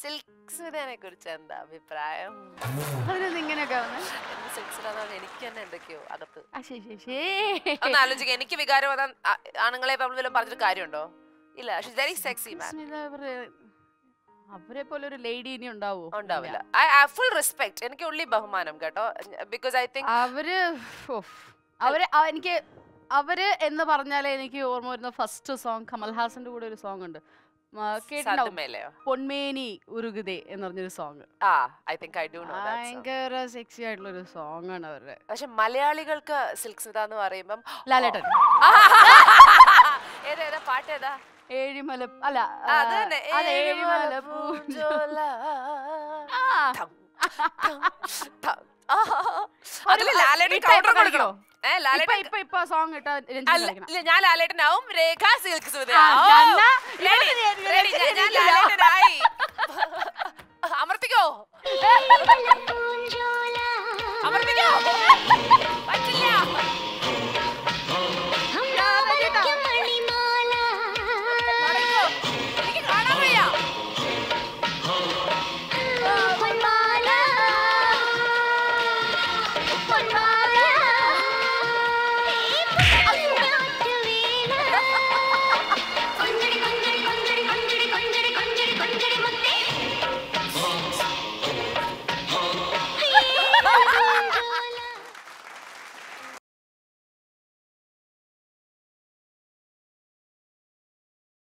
Silk സ്മിതനെ കുറിച്ച് എന്താ അഭിപ്രായം അതിനെന്ത് ഇങ്ങനെയൊക്കെ വന്നെ? സിൽക്ക് സ്മിത എനിക്ക് തന്നെ എന്തൊക്കെയോ അകത്ത് ആ, ശരി, ശരി, ശരി. ഒന്ന് ആലോചിക്കുക എനിക്ക് വികാരം വന്ന ആണുങ്ങളെ നമ്മൾ വല്ലതും പറഞ്ഞിട്ട് കാര്യമുണ്ടോ ഇല്ല she's very sexy man Smitha അവര് അവരെ പോലെ ഒരു ലേഡി ഇനി ഉണ്ടാവോ ഉണ്ടാവില്ല ഐ ഫുൾ റെസ്പെക്ട് എനിക്ക് ഉള്ളി ബഹുമാനം കേട്ടോ ബിക്കോസ് ഐ തിങ്ക് അവര് ഓഫ്. അവര് ആ, എനിക്ക് അവര് എന്ന് പറഞ്ഞാലേ എനിക്ക് ഓർമ്മ വരുന്ന ഫസ്റ്റ് സോങ് കമൽഹാസന്റെ കൂടെ ഒരു സോങ് ഉണ്ട് ആ, കേട്ടിട്ടുണ്ടാവും സാധ്യമേലയോ പൊന്മേനി ഉരുകുതേ എന്ന് പറഞ്ഞൊരു സോങ് ആ I think I do know that ഭയങ്കര സെക്സി ആയിട്ടുള്ള ഒരു സോങ് ആണ് അവരുടെ പക്ഷെ മലയാളികൾക്ക് സിൽക്ക് സ്മിത എന്ന് പറയുമ്പം ലാലേട്ടൻ ഏതാ ഏതാ പാട്ട് ഏതാ ഏഴിമല അല്ല ആ, അത് തന്നെ അത് ഏഴിമല ഏഴിമല പൂഞ്ചോല. പൂഞ്ചോല. ആ. ടം, ടം, ടം. ആ. അതില് ഒരു- ലാലേട്ടൻ ഇപ്പൊ- counter ഇപ്പൊ കൊടുക്കണോ? ഏ, ഇപ്പൊ ലാലേട്ടൻ ഇപ്പൊ ഇപ്പൊ സോങ് ഇട്ടാ രഞ്ജിത്ത് അല്ല, കളിക്കണം. ഇല്ല, ഞാൻ ലാലേട്ടനാവും രേഖ സിൽക്ക് സ്മിത ആ, ഓ, ഞാനാ? ready, ഞാൻ ready, ഞാൻ- ഞാൻ രഞ്ജിത്തിനാ. ലാലേട്ടനായി